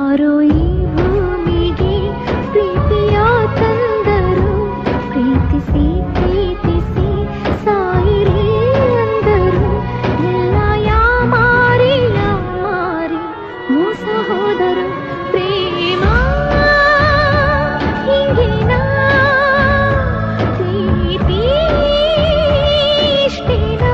ಯಾರೋ ಈ ಭೂಮಿಗೆ ಪ್ರೀತಿಯ ತಂದರು ಪ್ರೀತಿಸಿ ಪ್ರೀತಿಸಿ ಸಾಯಿರಿ ಅಂದರು ಎಲ್ಲ ಯಾಮಾರಿ ಯಾಮಾರಿ ಮೋಸ ಹೋದರು ಪ್ರೇಮ ಹಿಂಗೇನಾ ಪ್ರೀತಿ ಇಷ್ಟೇನಾ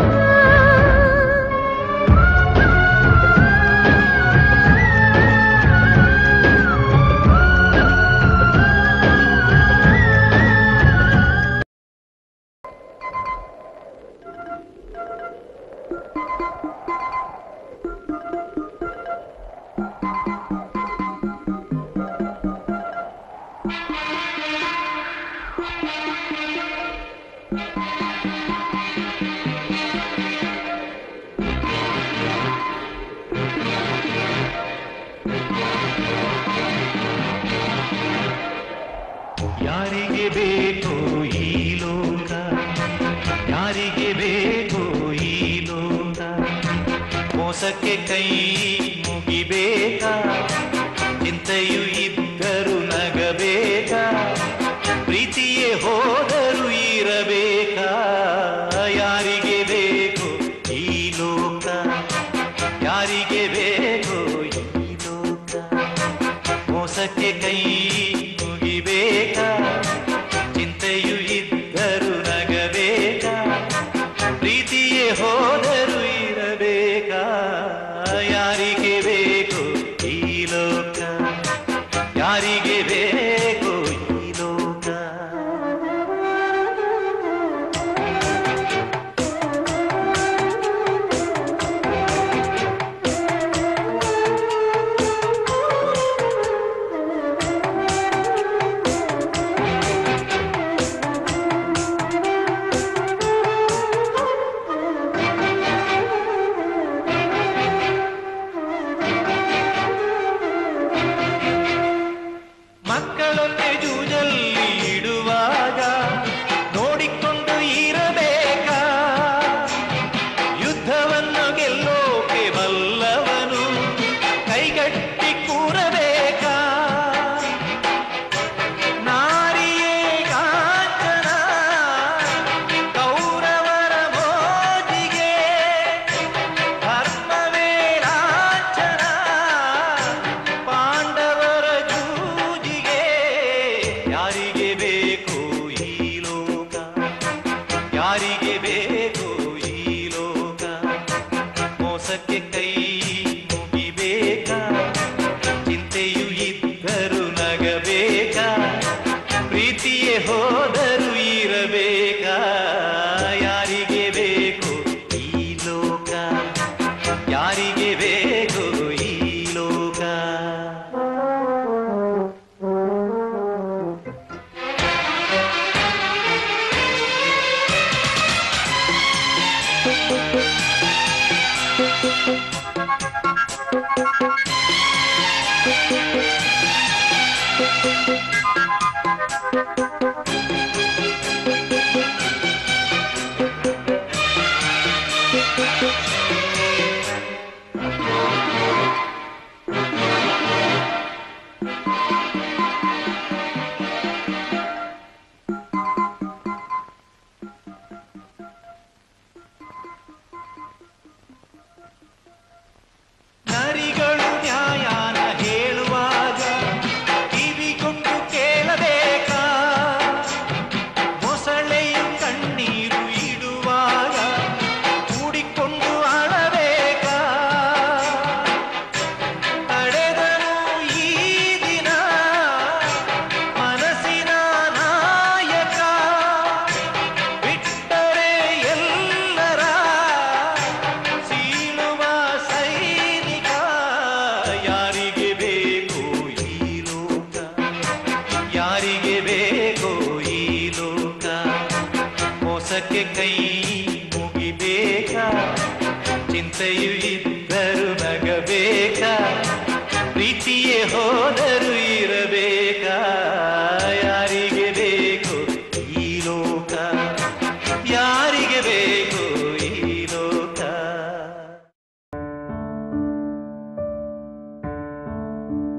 ಯಾರಿಗೆ ಬೇಕು ಈ ಲೋಕ ಯಾರಿಗೆ ಬೇಕು ಈ ಲೋಕ ಮೋಸಕ್ಕೆ ಕೈ ಮುಗಿಬೇಕಾ ಚಿಂತೆಯು ಇದ್ದರು ನಗಬೇಕಾ ಪ್ರೀತಿಯೇ ಹೋದರು ಇರಬೇಕಾ ಯಾರಿಗೆ ಬೇಕು ಈ ಲೋಕ ಯಾರಿಗೆ ಬೇಕು ಈ ಲೋಕ ಮೋಸಕ್ಕೆ ಕೈ ಮುಗಿಬೇಕಾ ಚಿಂತೆಯು ಇದ್ದರು ನಗಬೇಕಾ ಪ್ರೀತಿಯೇ ಹೋದರು ಇರಬೇಕಾ ಯಾರಿಗೆ ಬೇಕು ಈ ಲೋಕ ಯಾರಿಗೆ ಬೇಕು ಈ ಲೋಕ ಮಕ್ಕಳೊಂದೆ ಜೂಜಲ್ಲಿ ಇಡುವಾಗ ನೋಡಿಕೊಂಡು ಇರಬೇಕಾ ಯುದ್ಧವನ್ನು ಗೆಲ್ಲೋಕೆ ಬಲ್ಲವನು ಕೈಗಟ್ಟಿ ಕೂರಬೇಕಾ ನಾರಿಯೇ ಕಾಂಚನ ಕೌರವರ ಮೋಜಿಗೆ ಧರ್ಮವೇ ಲಾಂಛನ ಪಾಂಡವರ ಜೂಜಿಗೆ ಯಾರಿಗೆ ಬೇಕು ಈ ಲೋಕ ಯಾರಿಗೆ ಬೇಕು ಈ ಲೋಕ ಮೋಸಕ್ಕೆ ಕೈ ಮುಗಿಬೇಕಾ ಚಿಂತೆಯು ಇದ್ದರು ನಗಬೇಕಾ ಪ್ರೀತಿಯೇ ಹೋದರು ಇರಬೇಕಾ ಯಾರಿಗೆ ಬೇಕು ಈ ಲೋಕ ಯಾರಿಗೆ ಬೇಕು ಈ ಲೋಕ ನರಿಗಳು ನ್ಯಾಯನ ಹೇಳುವಾಗ ಕಿವಿಗೊಂಡು ಕೇಳಬೇಕಾ ಮೊಸಳೆಯು ಕಣ್ಣೀರು ಇಡುವಾಗ ಕೂಡಿಕೊಂಡು ಅಳಬೇಕಾ ತಡೆದರು ಈ ದಿನ ಮನಸ್ಸಿನ ನಾಯಕ ಬಿಟ್ಟರೆ ಎಲ್ಲರ ಸೀಳುವ ಸೈನಿಕ ಯಾರಿಗೆ ಬೇಕು ಈ ಲೋಕ ಯಾರಿಗೆ ಬೇಕು ಈ ಲೋಕ ಮೋಸಕ್ಕೆ ಕೈ ಮುಗಿಬೇಕಾ ಚಿಂತೆಯು ಇದ್ದರು ನಗಬೇಕಾ ಪ್ರೀತಿಯೇ ಹೋದರು ಇರಬೇಕಾ ಯಾರಿಗೆ ಬೇಕು ಈ ಲೋಕ ಯಾರಿಗೆ ಬೇಕು ಈ ಲೋಕ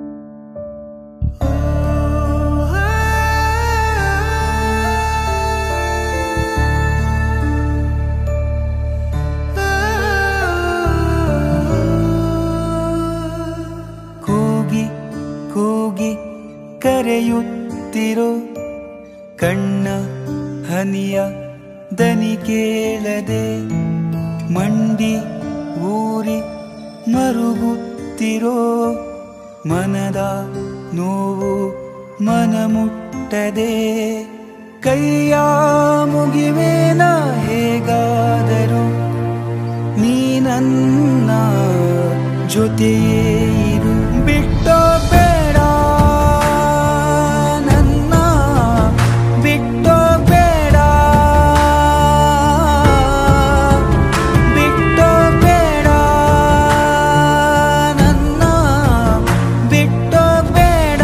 ಕರೆಯುತ್ತಿರೋ ಕಣ್ಣ ಹನಿಯ ದನಿ ಕೇಳದೆ ಮಂಡಿ ಊರಿ ಮರುಗುತ್ತಿರೋ ಮನದ ನೋವು ಮನ ಮುಟ್ಟದೆ ಕೈಯ ಮುಗಿವೇನ ಹೇಗಾದರೂ ನೀ ನನ್ನ ಜೊತೆಯೇ ಇರು ಬಿಟ್ಟೋ ಬೇಡ ನನ್ನ ಬಿಟ್ಟೋ ಬೇಡ ಬಿಟ್ಟೋ ಬೇಡ ನನ್ನ ಬಿಟ್ಟೋ ಬೇಡ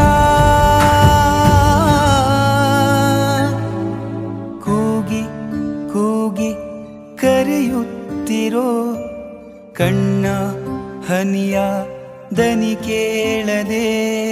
ಕೂಗಿ ಕೂಗಿ ಕರೆಯುತ್ತಿರೋ ಕಣ್ಣ ಹನಿಯ ದನಿ ಕೇಳದೆ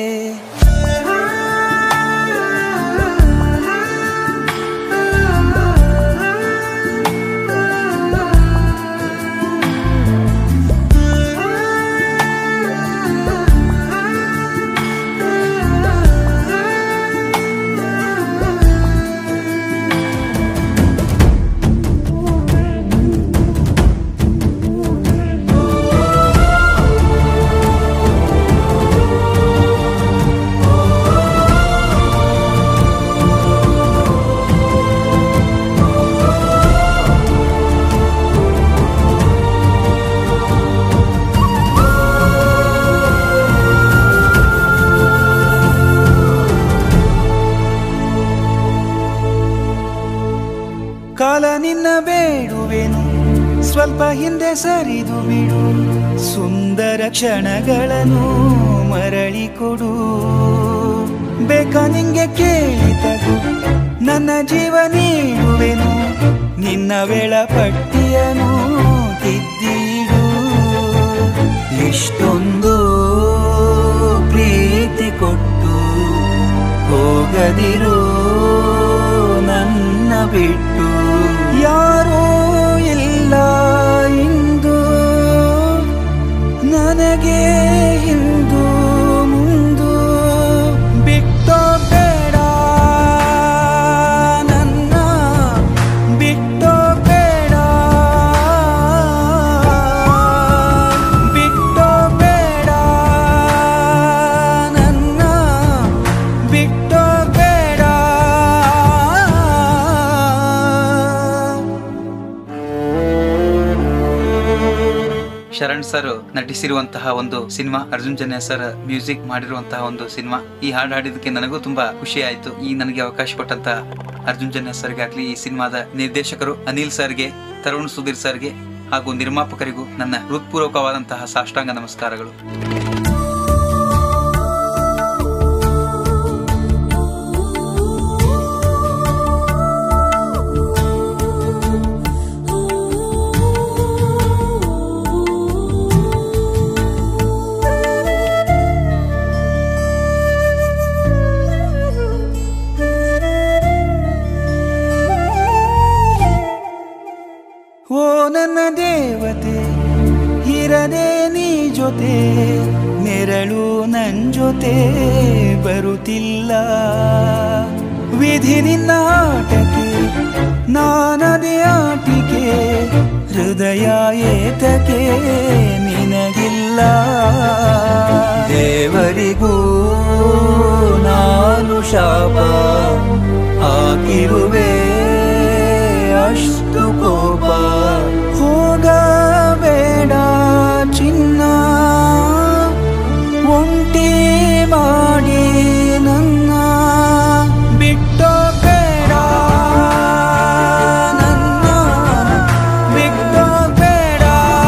ಕಾಲ ನಿನ್ನ ಬೇಡುವೆನು ಸ್ವಲ್ಪ ಹಿಂದೆ ಸರಿದು ಬಿಡು ಸುಂದರ ಕ್ಷಣಗಳನ್ನು ಮರಳಿ ಕೊಡು ಬೇಕ ನಿಂಗೆ ಕೇಳಿತಗು ನನ್ನ ಜೀವ ನೀಡುವೆನು ನಿನ್ನ ವೇಳಪಟ್ಟಿಯನು ತಿದ್ದಿಡು ಇಷ್ಟೊಂದು ಪ್ರೀತಿ ಕೊಟ್ಟು ಹೋಗದಿರು ನನ್ನ ಬಿಟ್ಟು ಯಾರೂ ಇಲ್ಲ ಇಂದು ನನಗೆ ಹಿಂದು ಮುಂದು ಬಿಟ್ಟೋ ಬೇಡ ನನ್ನ ಬಿಟ್ಟೋ ಬೇಡ ಬಿಟ್ಟೋ ಬೇಡ ನನ್ನ ಬಿಟ್ಟೋ ಬೇಡ ಶರಣ್ ಸರ್ ನಟಿಸಿರುವಂತಹ ಒಂದು cinema Arjun Janya sir music ಮಾಡಿರುವಂತಹ ಒಂದು ಸಿನಿಮಾ ಈ ಹಾಡು ಹಾಡಿದಕ್ಕೆ ನನಗೂ ತುಂಬಾ ಖುಷಿ ಆಯ್ತು ಈ ನನಗೆ ಅವಕಾಶ ಕೊಟ್ಟಂತ ಅರ್ಜುನ್ ಜನ್ಯ ಸರ್ಗೆ ಆಗ್ಲಿ ಈ ಸಿನಿಮಾದ ನಿರ್ದೇಶಕರು ಅನಿಲ್ ಸರ್ಗೆ ತರುಣ್ ಸುಧೀರ್ ಸರ್ಗೆ ಹಾಗೂ ನಿರ್ಮಾಪಕರಿಗೂ ನನ್ನ ಹೃತ್ಪೂರ್ವಕವಾದಂತಹ ಸಾಷ್ಟಾಂಗ ನಮಸ್ಕಾರಗಳು ಓ ನನ್ನ ದೇವತೆ ಇರದೆ ನೀ ಜೊತೆ ನೆರಳು ನನ್ ಜೊತೆ ಬರುತ್ತಿಲ್ಲ ವಿಧಿ ನಿನ್ನ ಆಟಕ್ಕೆ ನಾನದೇ ಆಟಿಕೆ ಹೃದಯ ಏತಕ್ಕೆ ನಿನಗಿಲ್ಲ ದೇವರಿಗೂ ನಾನು ಶಾಪ ಹಾಕಿರುವೆ ಅಷ್ಟು ಕೋಪ ಹೋಗಬೇಡ ಚಿನ್ನ ಒಂಟಿ ಮಾಡಿ ನನ್ನ ಬಿಟ್ಟೋ ಬೇಡ ನನ್ನ ಬಿಟ್ಟೋ ಬೇಡ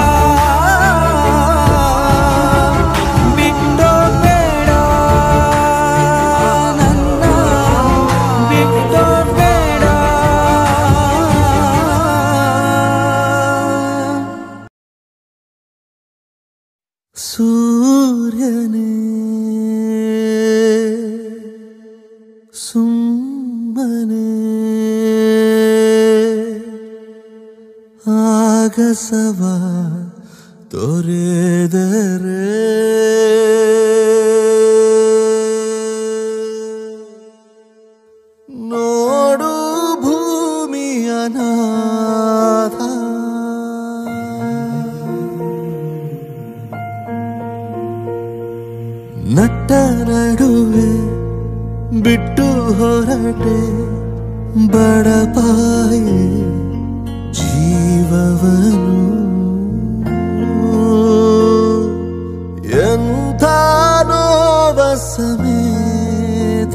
ಬಿಟ್ಟೋ ಬೇಡ ನನ್ನ ಬಿಟ್ಟೋ ಬೇಡ ಸೂರ್ಯನೇ ಸುಮ್ಮನೆ ಆಗಸವ ತೊರೆದರೆ ನಟ್ಟ ನಡುವೆ ಬಿಟ್ಟು ಹೊರಟೆ ಬಡಪಾಯಿ ಜೀವವನು ಎಂಥ ನೋವ ಸಮೇತ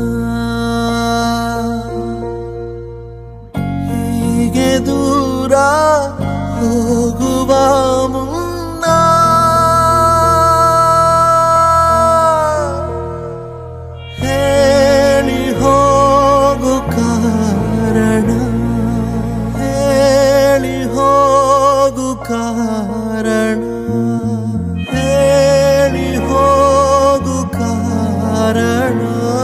ಹೀಗೆ ದೂರ ಹೋಗುವ ಮುನ್ನ ಹೇಳಿ ಹೋಗು ಕಾರಣ ಹೇಳಿ ಹೋಗು ಕಾರಣ ಹೇಳಿ ಹೋಗು ಕಾರಣ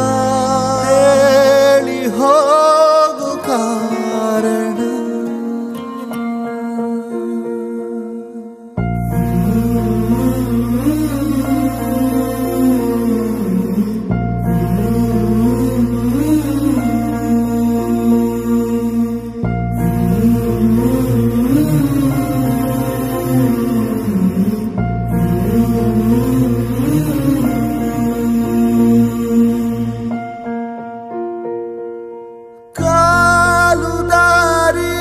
ಹೇಳಿ ಹೋಗು ಕಾರಣ ಕಾಲು ದಾರಿ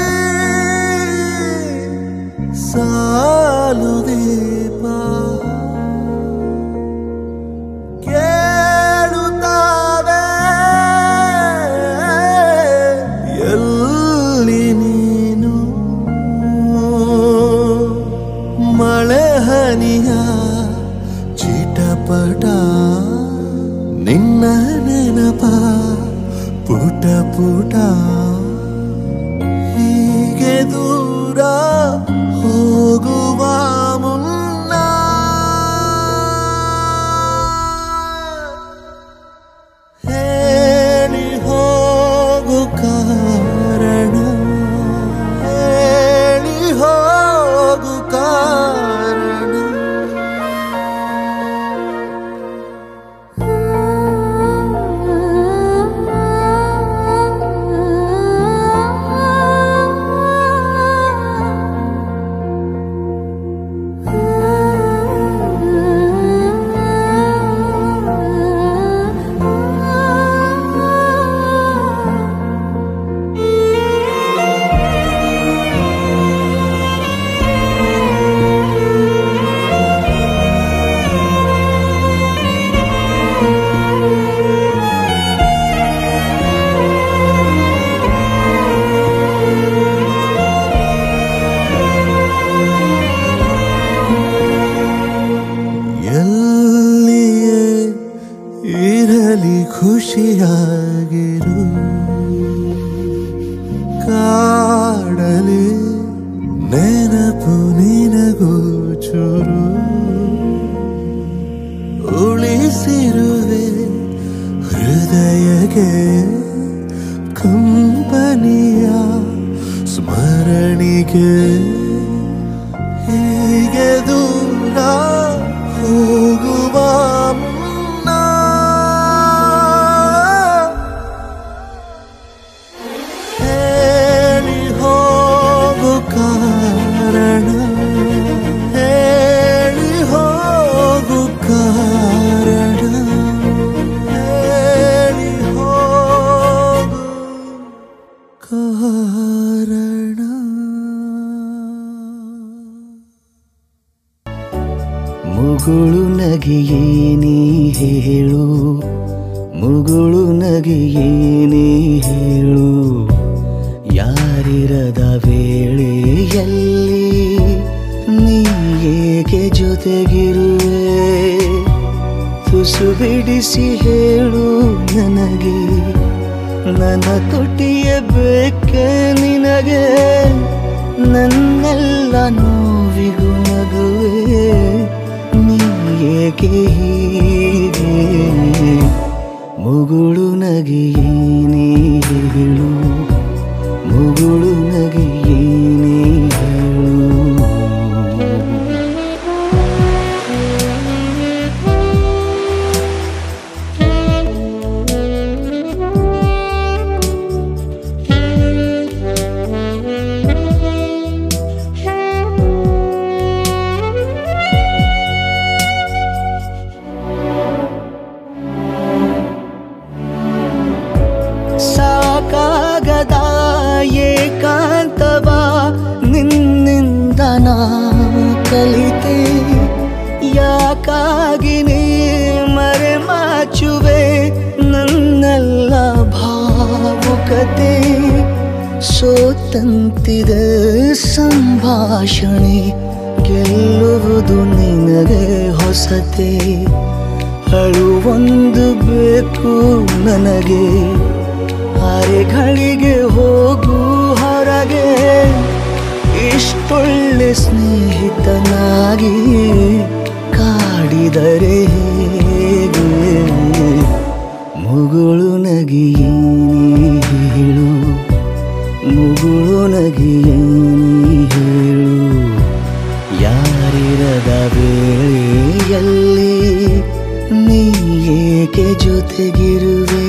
ಸಾಲು ದೀಪ ಕೇಳುತ್ತಾವೆ ಎಲ್ಲಿ ನೀನು ಮಳೆ ಹನಿಯ ಚಿಟಪಟ ನಿನ್ನ ನೆನಪ ಪುಟ ಪುಟ ಹೀಗೆ ದೂರ ಹೋಗುವ ಮುನ್ನ ಹೇಳಿ ಹೋಗು ಕಾರಣ ಹೇಳಿ ಹೋಗು ಕಾರಣ ಎಲ್ಲಿಯೇ ಇರಲಿ ಖುಷಿಯಾಗಿರು ಕಾಡಲಿ ನೆನಪು ನಿನಗೂ ಚೂರು ಉಳಿಸಿರುವೆ ಹೃದಯಕ್ಕೆ ಕಂಪನಿಯ ಸ್ಮರಣಿಗೆ ಹೀಗೆ ದೂರ ಹೋಗುವ ಮುನ್ನ ಹೇಳಿ ಹೋಗು ಕಾರಣ ಹೇಳಿ ಹೋಗು ಕಾರಣ ಹೇಳಿ ಹೋಗು ಕಾರಣ ಮುಗುಳು ನಗಿಯೇನಿ ಹೇಳು ಮುಗುಳು ನಗಿಯೇನಿ ಹೇಳು ಯಾರಿರದ ವೇಳೆಯಲ್ಲಿ ನೀ ಏಕೆ ಜೊತೆಗಿರುವೆ ತುಸು ಬಿಡಿಸಿ ಹೇಳು ನನಗೆ ನನ್ನ ತೊಟ್ಟಿಯ ಬೇಕೆ ನಿನಗೆ ನನ್ನೆಲ್ಲ ನೋವಿಗೂ ನಗುವೆ ನೀ ಏಕೆ ಹೀಗೆ ಮುಗುಳು ನಗಿಯೇನೇ ಹೇಳು ಮುಗುಳು ನಗಿಯೇನೇ ಹೇಳು Thank you. ಕೊರತೆ ಸೋತಂತಿದೆ ಸಂಭಾಷಣೆ ಗೆಲ್ಲುವುದು ನಿನಗೆ ಹೊಸತೆ ಅಳುವೊಂದು ಬೇಕು ನನಗೆ ಅರೆಗಳಿಗೆ ಹೋಗು ಹೊರಗೆ ಇಷ್ಟೊಳ್ಳೆ ಸ್ನೇಹಿತನಾಗಿ ಕಾಡಿದರೆ ಹೇಗೆ ಮುಗುಳು ನಗಿಯೇನಿ ಹೇಳು ಮುಗುಳು ನಗಿಯೇನಿ ಹೇಳು ಯಾರಿರದ ವೇಳೆಯಲ್ಲಿ ನೀ ಏಕೆ ಜೊತೆಗಿರುವೆ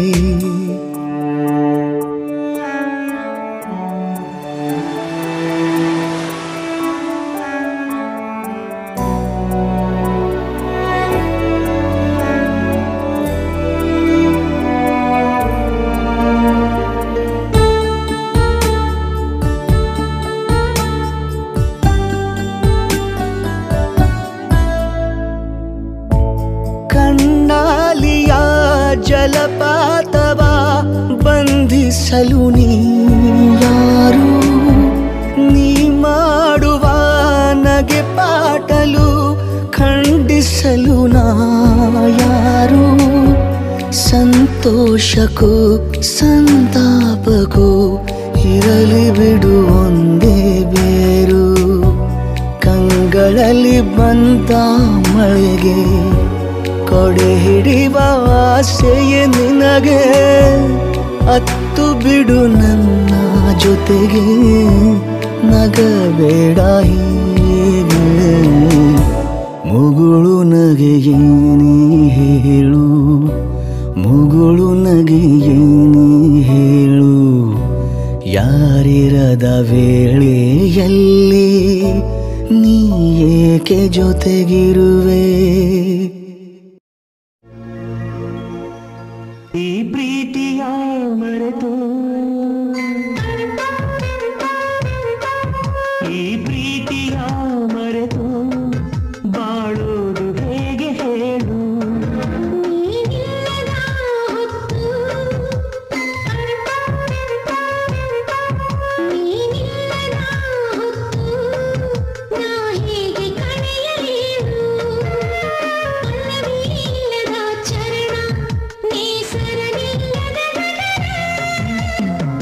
ಕಣ್ಣಾಲಿಯ ಜಲಪಾತವ ಬಂಧಿಸಲು ನೀ ಯಾರು ನೀ ಮಾಡುವ ನಗೆ ಪಾಟಲು ಖಂಡಿಸಲು ನಾ ಯಾರು ಸಂತೋಷಕ್ಕೂ ಸಂತಾಪಕ್ಕೂ ಇರಲಿ ಬಿಡು ಒಂದೇ ಬೇರು ಕಂಗಳಲ್ಲಿ ಬಂದ ಮಳೆಗೆ ಕೊಡೆ ಹಿಡಿಯುವ ಆಸೆಯೇ ನಿನಗೆ ಅತ್ತು ಬಿಡು ನನ್ನ ಜೊತೆಗೆ ನಗಬೇಡ ಹೀಗೆ ಮುಗುಳು ನಗೆಯೇನಿ ಹೇಳು ಮುಗುಳು ನಗೆಯೇನಿ ಹೇಳು ಯಾರಿರದ ವೇಳೆಯಲ್ಲಿ ನೀ ಏಕೆ ಜೊತೆಗಿರುವೆ ಈ ಪ್ರೀತಿಯ ಮರೆತು ಈ ಪ್ರೀತಿಯ ಮರೆತು ಬಾಳೋದು ಹೇಗೆ ಹೇಳು ನೀನಿಲ್ಲದ ಹೊತ್ತು ನೀನಿಲ್ಲದ ಹೊತ್ತು ನಾ ಹೇಗೆ ಕಳೆಯಲೇನು ಪಲ್ಲವಿಯಿಲ್ಲದ ಚರಣ ನೇಸರನಿಲ್ಲದ ಗಗನ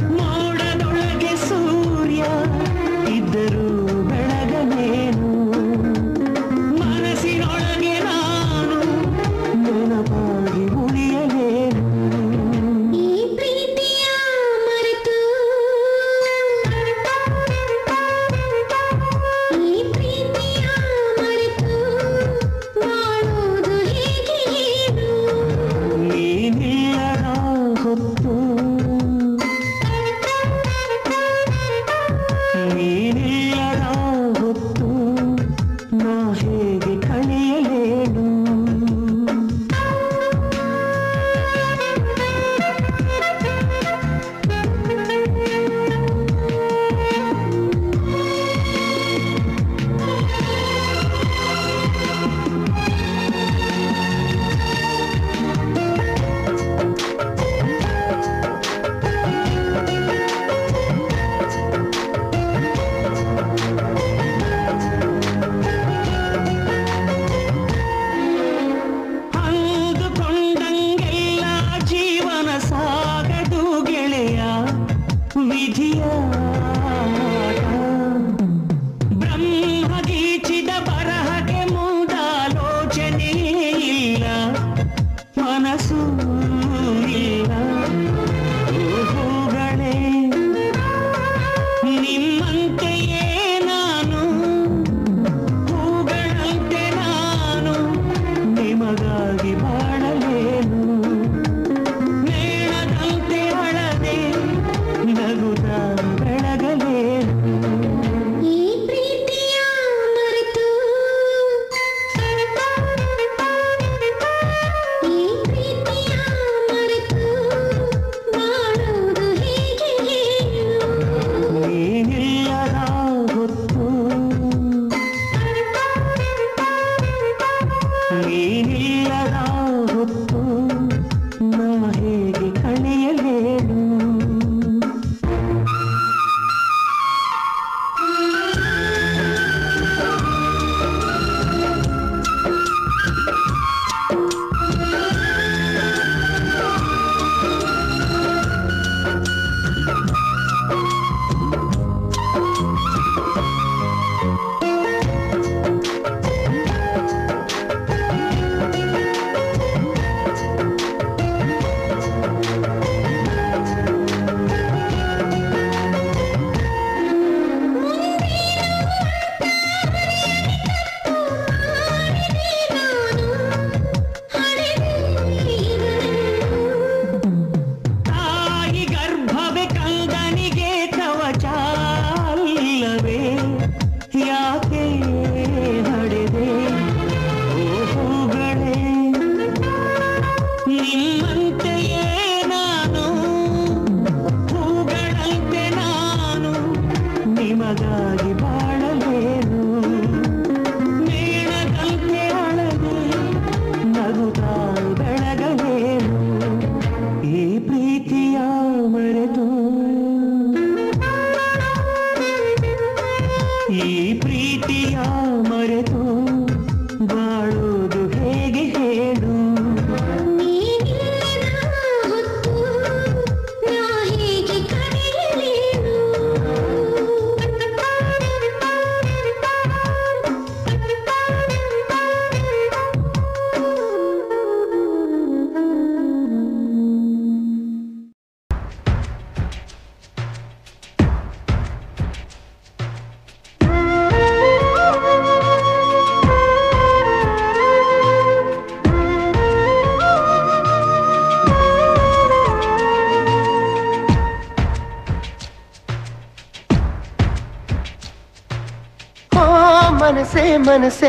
ಮನಸೇ ಮನಸೇ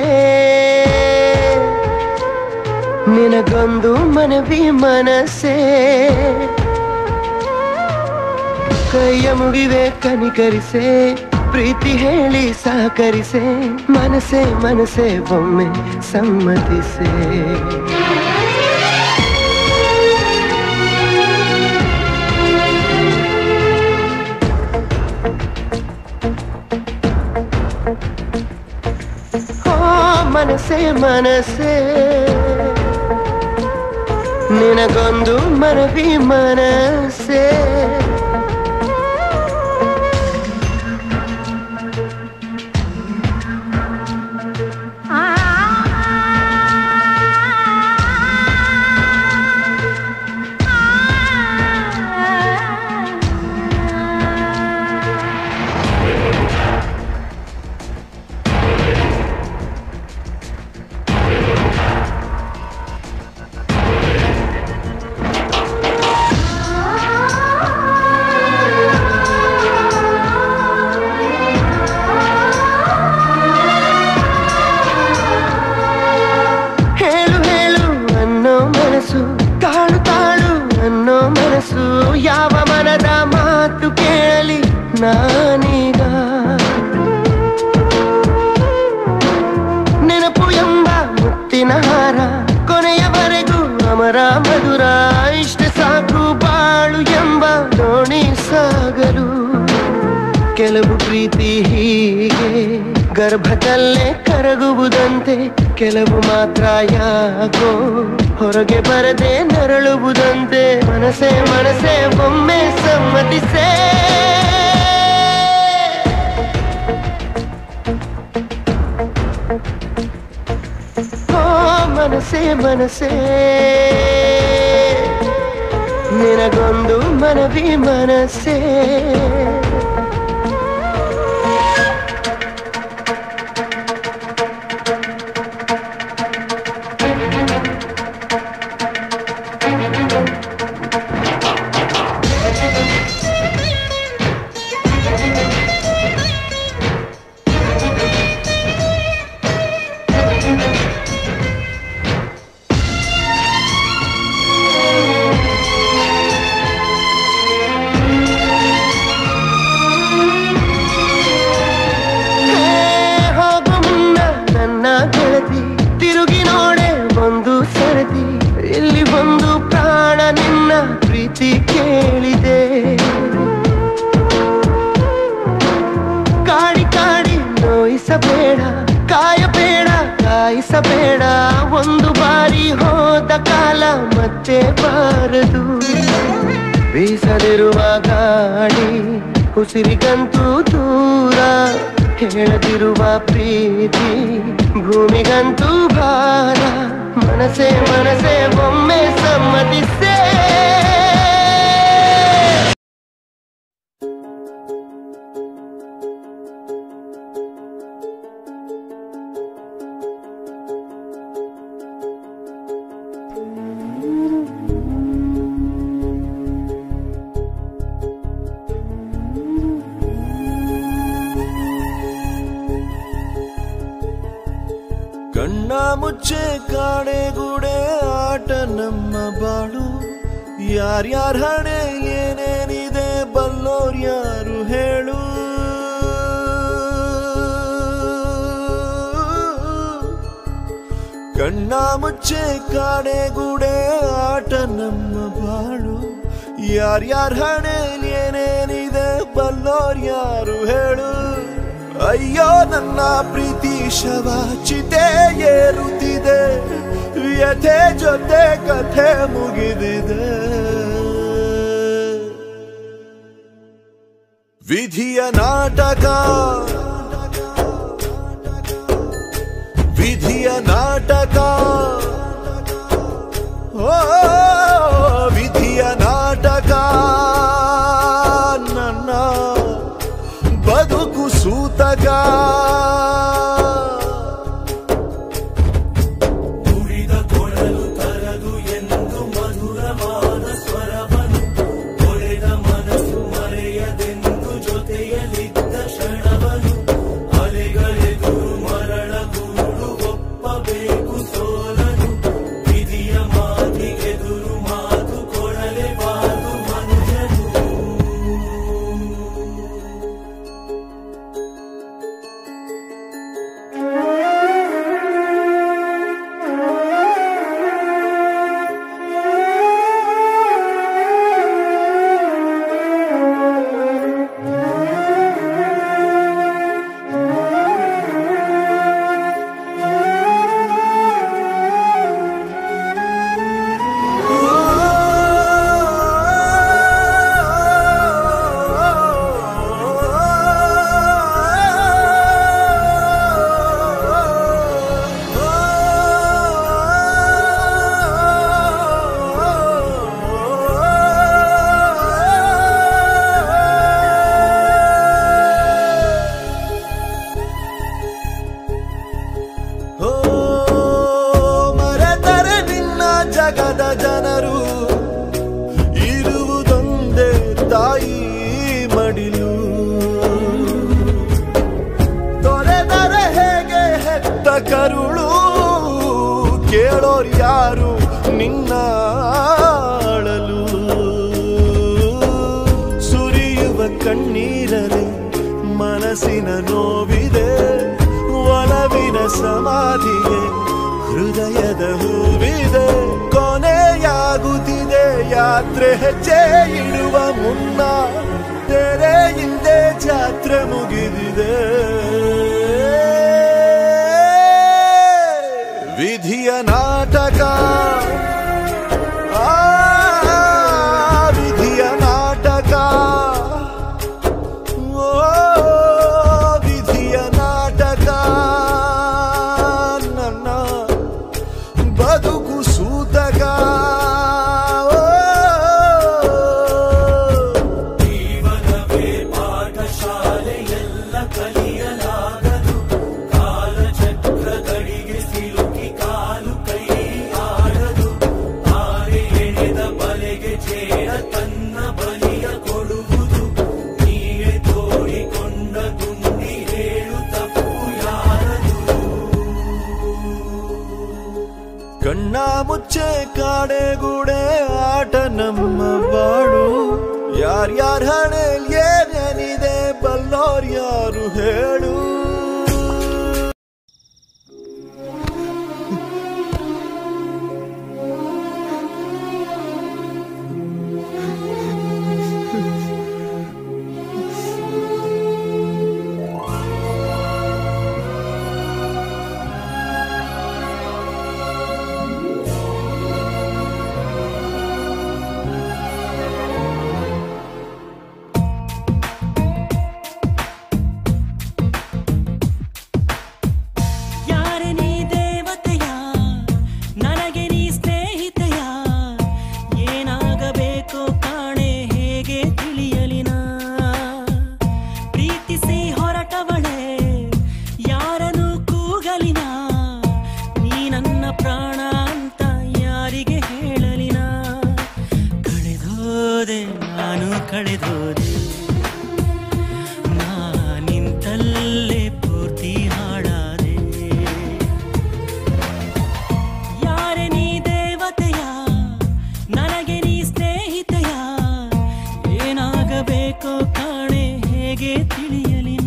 ನಿನಗೊಂದು ಮನವಿ ಮನಸ್ಸೇ ಕೈಯ ಮುಗಿವೆ ಕನಿಕರಿಸೆ ಪ್ರೀತಿ ಹೇಳಿ ಸಹಕರಿಸೆ ಮನಸೇ ಮನಸೇ ಒಮ್ಮೆ ಸಮ್ಮತಿಸೆ ಓ ಮನಸೇ ಮನಸೇ ನಿನಗೊಂದು ಮನವಿ ಮನಸ್ಸೇ ಹೇಳು ಹೇಳು ಅನ್ನೋ ಮನಸ್ಸು ತಾಳು ತಾಳು ಅನ್ನೋ ಮನಸ್ಸು ಯಾವ ಮನದ ಮಾತು ಕೇಳಲಿ ನಾನೀಗ ನೆನಪು ಎಂಬ ಮುತ್ತಿನ ಹಾರ ಕೊನೆಯವರೆಗೂ ಅಮರ ಮಧುರ ಇಷ್ಟ ಸಾಕು ಬಾಳು ಎಂಬ ದೋಣಿ ಸಾಗಲು ಕೆಲವು ಪ್ರೀತಿ ಹೀಗೆ ಗರ್ಭದಲ್ಲೇ ಕರಗುವುದಂತೆ ಕೆಲವು ಮಾತ್ರ ಯಾಕೋ ಹೊರಗೆ ಬರದೆ ನರಳುವುದಂತೆ ಮನಸೇ ಮನಸೇ ಒಮ್ಮೆ ಸಮ್ಮತಿಸೇ ಓ ಮನಸೇ ಮನಸೇ ನಿನಗೊಂದು ಮನವಿ ಮನಸ್ಸೇ ಹೇ, ಹೋಗು ಮುನ್ನ ನನ್ನ ಗೆಳತಿ ತಿರುಗಿ ನೋಡೆ ಒಂದು ಸರತಿ ಇಲ್ಲಿ ಒಂದು ಪ್ರಾಣ ನಿನ್ನ ಪ್ರೀತಿ ಕೇಳಿದೆ ಕಾಡಿ ಕಾಡಿ ನೋಯಿಸಬೇಡ ಕಾಯಬೇಡ ಕಾಯಿಸಬೇಡ ಒಂದು ಬಾರಿ ಹೋದ ಕಾಲ ಮತ್ತೆ ಬಾರದು ಬೀಸದಿರುವ ಗಾಳಿ ಉಸಿರಿಗಂತೂ ದೂರ ಹೇಳದಿರುವ ಪ್ರೀತಿ ಭೂಮಿಗಂತೂ ಭಾರ ಮನಸೇ ಮನಸೇ ಒಮ್ಮೆ ಸಮ್ಮತಿಸೇ ಕಣ್ಣ ಮುಚ್ಚೆ ಕಾಡೆಗೂಡೆ ಆಟ ನಮ್ಮ ಬಾಳು ಯಾರ್ಯಾರ ಹಣೆ ಏನೇನಿದೆ ಬಲ್ಲೋರ್ ಯಾರು ಹೇಳು ಕಣ್ಣ ಮುಚ್ಚೆ ಕಾಡೆಗೂಡೆ ಆಟ ನಮ್ಮ ಬಾಳು ಯಾರ್ಯಾರ ಹಣೆ ಏನೇನಿದೆ ಬಲ್ಲೋರ್ ಯಾರು ಹೇಳು ಅಯ್ಯೋ ನನ್ನ ಪ್ರೀತಿ ಶವ ಚಿತೆ ಏರುತ್ತಿದೆ ವ್ಯಥೆ ಜೊತೆ ಕಥೆ ಮುಗಿದಿದೆ ವಿಧಿಯ ನಾಟಕ ವಿಧಿಯ ನಾಟಕ ಓ ವಿಧಿಯ ನಾಟಕ ನನ್ನ ಬದುಕು ಸೂತಕ ಜೊತೆಯಲಿದ್ದ ಕ್ಷಣವನು ಅಲೆಗಳೆದುರು ಮರಳ ಜನರು ಇರುವುದೊಂದೇ ತಾಯಿ ಮಡಿಲು ತೊರೆದರೆ ಹೇಗೆ ಹೆತ್ತ ಕರುಳು ಕೇಳೋರ್ ಯಾರು ನಿನ್ನ ಅಳಲು ಸುರಿಯುವ ಕಣ್ಣೀರಲೆ ಮನಸ್ಸಿನ ನೋವಿದೆ ಒಲವಿನ ಸಮಾಧಿಗೆ ಹೃದಯದ ಹೂವಿದೆ ಕೊನೆಯಾಗುತ್ತಿದೆ ಯಾತ್ರೆ ಹೆಜ್ಜೆ ಇಡುವ ಮುನ್ನ ತೆರೆ ಹಿಂದೆ ಜಾತ್ರೆ ಮುಗಿದಿದೆ ವಿಧಿಯ ನಾಟಕ ಆ ವಿಧಿಯ ನಾಟಕ ಓ ವಿಧಿಯ ನಾಟಕ ನನ್ನ ಬದುಕು ಸೂತಕ ಓ, ಕಣ್ಣ ಮುಚ್ಚೆ ಕಾಡೆಗೂಡೆ ಆಟ ನಮ್ಮ ಬಾಳು ಯಾರ್ಯಾರ ಹಣೆಲ್ ಏನೇನಿದೆ ಬಲ್ಲೋರ್ ಯಾರು ಹೇಳು ಯಾರೆ ನೀ ದೇವತೆಯ ನನಗೆ ನೀ ಸ್ನೇಹಿತೆಯ ಏನಾಗಬೇಕೋ ಕಾಣೆ ಹೇಗೆ ತಿಳಿಯಲಿನ ಪ್ರೀತಿಸಿ ಹೊರಟವಳೆ ಯಾರನ್ನು ಕೂಗಲಿನ ನೀ ನನ್ನ ಪ್ರಾಣ ಅಂತ ಯಾರಿಗೆ ಹೇಳಲಿನ ಕಳೆದೋದೆ ನಾನು ಕಳೆದೋದೆ ನಾ ನಿಂತಲ್ಲೇ ಪೂರ್ತಿ ಹಾಳಾದೆ ಯಾರೆ ನೀ ದೇವತೆಯ ನನಗೆ ನೀ ಸ್ನೇಹಿತೆಯ ಏನಾಗಬೇಕೋ ಕಾಣೆ ಹೇಗೆ ತಿಳಿಯಲಿನ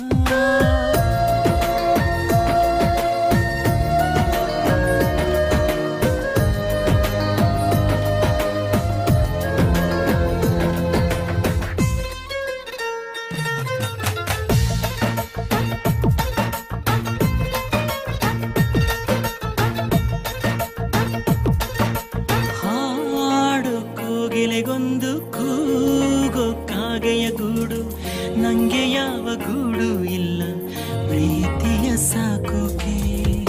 ಹಾಡು ಕೋಗಿಲೆಗೊಂದು ಕೂಗೋ ಕಾಗೆಯ ಗೂಡು ನಂಗೆ ಯಾವ ಗೂಡು ಇಲ್ಲ ಪ್ರೀತಿಯ ಸಾಕೋಕೆ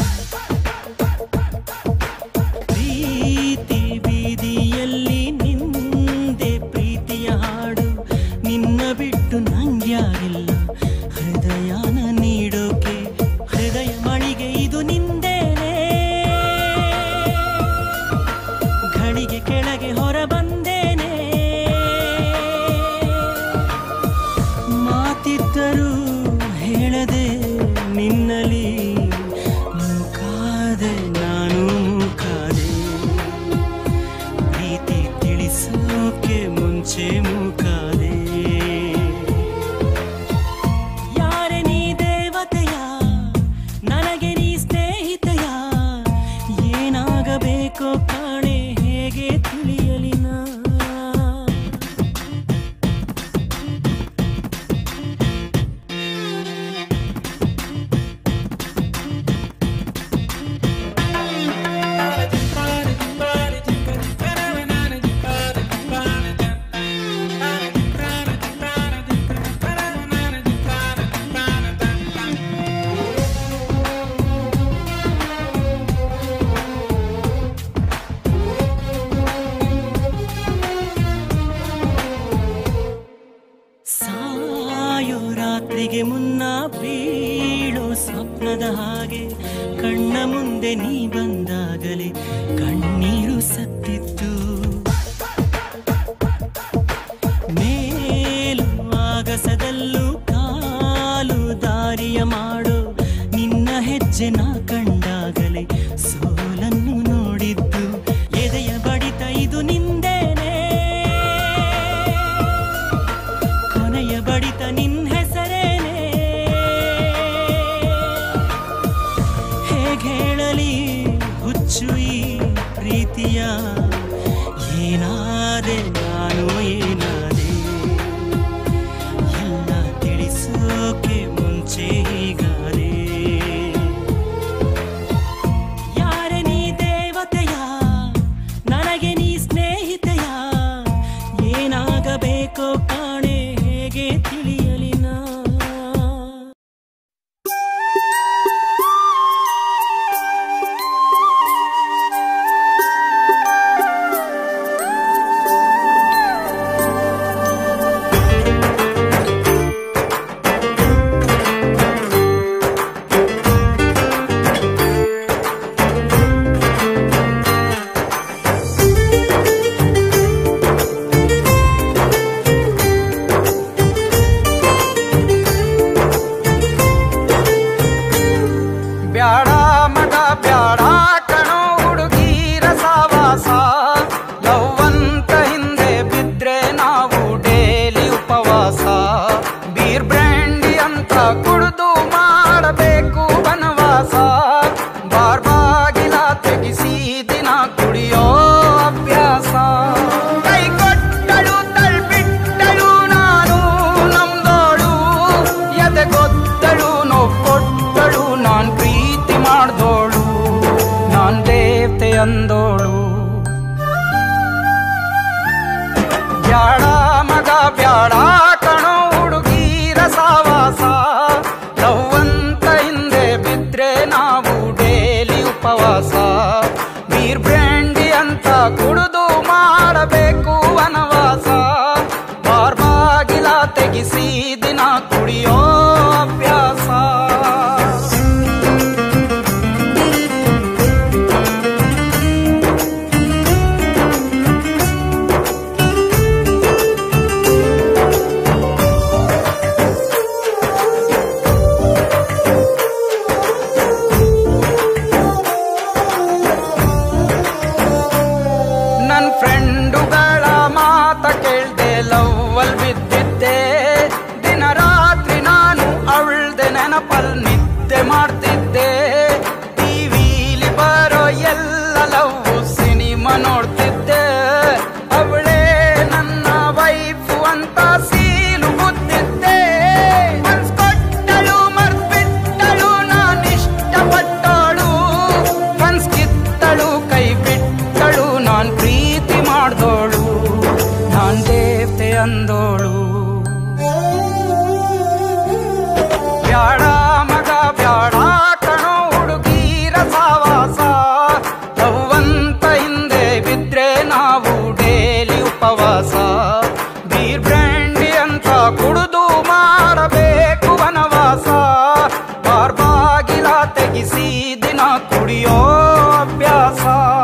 ಪ್ರೀತಿ ಬೀದಿಯಲ್ಲಿ ನಿಂದೆ ಪ್ರೀತಿಯ ಹಾಡು ನಿನ್ನ ಬಿಟ್ಟು ನಂಗ್ಯಾರಿಲ್ಲ ಹೃದಯನ ನೀಡೋಕೆ ಹೃದಯ ಮಳಿಗೆ ಇದು ನಿಂದೇನೆ ಘಳಿಗೆ ಕೆಳಗೆ ಹೊರ ಬಂದೇನೆ ಮಾತಿದ್ದರೂ ಹೇಳದೆ ನಿನ್ನಲಿ ಮೂಕಾದೆ ನಾನು ಮೂಕಾದೆ ಪ್ರೀತಿ ತಿಳಿಸೋಕೆ ಮುಂಚೆ ಮೂಕಾದೆ ಯಾರೆ ನೀ ದೇವತೆಯ ನನಗೆ ನೀ ಸ್ನೇಹಿತೆಯ ಏನಾಗಬೇಕೋ ಕಾಣೆ ಹೇಗೆ ತಿಳಿಯಲಿನ ಸಾಯೋ ರಾತ್ರಿಗೆ ಮುನ್ನ ಬೀಳೋ ಸ್ವಪ್ನದ ಹಾಗೆ ಕಣ್ಣ ಮುಂದೆ ನೀ ಬಂದಾಗಲೇ ಕಣ್ಣೀರು ಸತ್ತಿತ್ತು ಏನಾದೆ ನಾನು ಏನಾದೆ ಎಲ್ಲ ತಿಳಿಸೋಕೆ ಮುಂಚೆ ಹೀಗಾದೆ ಯಾರೆ ನೀ ದೇವತೆಯ ನನಗೆ ನೀ ಸ್ನೇಹಿತೆಯ ಏನಾಗಬೇಕೋ ಕಾಣೆ ಹೇಗೆ ತಿಳಿಯಲಿ ನಾ ಬ್ಯಾಡ ಮಗ ಬ್ಯಾಡ ಕಣೋ ಹುಡುಗೀರ ಸಾವಾಸ ಲವ್ವಂತ ಹಿಂದೆ ಬಿದ್ರೆ ನಾವು ಡೇಲಿ ಉಪವಾಸ ಬೀರ್ ಬ್ರ್ಯಾಂಡಿ ಅಂತ ಕುಡಿದು ಮಾಡಬೇಕು ವನವಾಸ ಬಾರ್ ಬಾಗಿಲ ತೆಗಿಸಿ ದಿನ ಕುಡಿಯೋ ಅಭ್ಯಾಸ ಕೈ ಕೊಟ್ಟಳು ತಳ್ಬಿಟ್ಟಳು ನಾನು ನಮ್ದೋಳು ಎದೆ ಗೊತ್ತಳು ನೋವು ಕೊಟ್ಟಳು ನಾನ್ ಪ್ರೀತಿ ಮಾಡ್ದೋಳು ನಾನ್ ದೇವತೆ ಅಂದೋಳು ಬ್ಯಾಡ ಮಗ ಬ್ಯಾಡ ಕಣೋ ಹುಡುಗೀರ ಸಾವಾಸ ಲವ್ವಂತ ಹಿಂದೆ ಬಿದ್ರೆ ನಾವು ಡೇಲಿ ಉಪವಾಸ ಬೀರ್ ಬ್ರ್ಯಾಂಡಿ ಅಂತ ಕುಡಿದು ಮಾಡಬೇಕು ವನವಾಸ ಬಾರ್ ಬಾಗಿಲ ತೆಗಿಸಿ ದಿನ ಕುಡಿಯೋ ಅಭ್ಯಾಸ ನನ್ ಫ್ರೆಂಡುಗಳ ಮಾತ ಕೇಳ್ದೆ ಲವ್ವಲ್ ಬಿದ್ದಿದ್ದೆ ದಿನ ರಾತ್ರಿ ನಾನು ಅವಳ್ದೆ ನೆನಪಲ್ ನಿದ್ದೆ ಮಾಡ್ತಿದ್ದೆ ಟಿವಿಲಿ ಬರೋ ಎಲ್ಲ ಲವ್ ಸಿನಿಮಾ ನೋಡ್ತಿದ್ದೆ ಅವಳೇ ನನ್ನ ವೈಫು ಅಂತ ಸೀಲು ಗೊತ್ತಿದ್ದೆ ಮನ್ಸ್ ಕೊಟ್ಟಳು ಮರ್ಬಿಟ್ಟಳು ನಾನು ಇಷ್ಟಪಟ್ಟಳು ಕನ್ಸ್ ಕಿತ್ತಳು ಕೈ ಬಿಟ್ಟಳು ನಾನ್ ಪ್ರೀತಿ ಮಾಡ್ದೋಳು ನಾನ್ ದೇವತೆ ಅಂದೋಳು ಬ್ಯಾಡ ಮಗ ಬ್ಯಾಡ ಕಣೋ ಹುಡುಗೀರ ಸಾವಾಸ ಲವ್ವಂತ ಹಿಂದೆ ಬಿದ್ರೆ ನಾವು ಡೇಲಿ ಉಪವಾಸ ಬೀರ್ ಬ್ರ್ಯಾಂಡಿ ಅಂತ ಕುಡಿದು ಮಾಡಬೇಕು ವನವಾಸ ಬಾರ್ ಬಾಗಿಲ ತೆಗಿಸಿ ದಿನ ಕುಡಿಯೋ ಅಭ್ಯಾಸ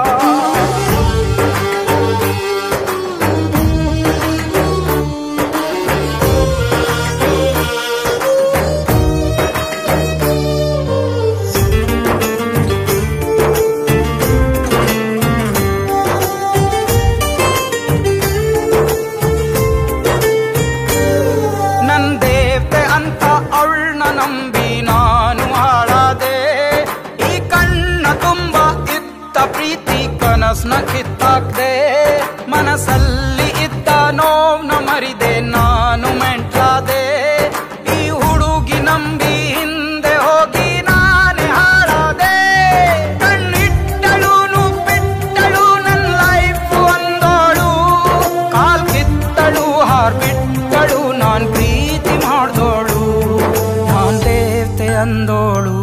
ನನ್ ದೇವತೆ ಅಂತ ಅವಳನ್ನ ನಂಬಿ ನಾನು ಹಾಳಾದೆ ಈ ಕಣ್ಣ ತುಂಬ ಇದ್ದ ಪ್ರೀತಿ ಕನಸ್ನ ಕಿತ್ತಾಕ್ದೆ ಮನಸ್ಸಲ್ಲಿ ಇದ್ದ ನೋವ್ನ ಮರಿದೆ ನಾನು ಮೆಂಟ್ಲಾದೆ ಈ ಹುಡುಗಿ ನಂಬಿ ಹಿಂದೆ ಹೋಗಿ ನಾನೇ ಹಾಳಾದೆ ಕಣ್ಣಿಟ್ಟಳು ಬಿಟ್ಟಳು ನನ್ನ ಲೈಫ್ ಅಂದೋಳು ಕಾಲ್ ಕಿತ್ತಳು ಹಾರ್ ಬಿಟ್ಟಳು ನಾನ್ ಪ್ರೀತಿ ಮಾಡ್ದೋಳು ನಾನ್ ದೇವತೆ ಅಂದೋಳು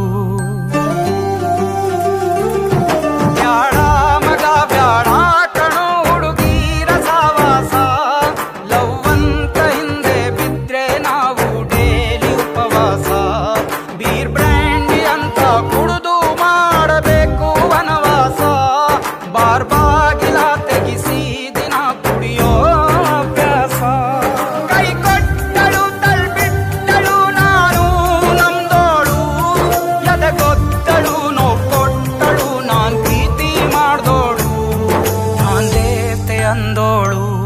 ಬ್ಯಾಡ ಮಗ ಬ್ಯಾಡ ಕಣೋ ಹುಡುಗೀರ ಸಾವಾಸ ಲವ್ವಂತ ಹಿಂದೆ ಬಿದ್ರೆ ನಾವು ಡೇಲಿ ಉಪವಾಸ ಬೀರ್ ಬ್ರ್ಯಾಂಡಿ ಅಂತ ಕುಡಿದು ಮಾಡಬೇಕು ವನವಾಸ ಬಾರ್ ಬಾಗಿಲ ತೆಗಿಸಿ ದಿನ ಕುಡಿಯೋ ಅಭ್ಯಾಸ ಕೈ ಕೊಟ್ಟಳು ತಳ್ಬಿಟ್ಟಳು ನಾನು ನಮ್ದೋಳು ಎದೆ ಗೊತ್ತಳು ನೋವು ಕೊಟ್ಟಳು ನಾನ್ ಪ್ರೀತಿ ಮಾಡ್ದೋಳು ನಾನ್ ದೇವತೆ ಅಂದೋಳು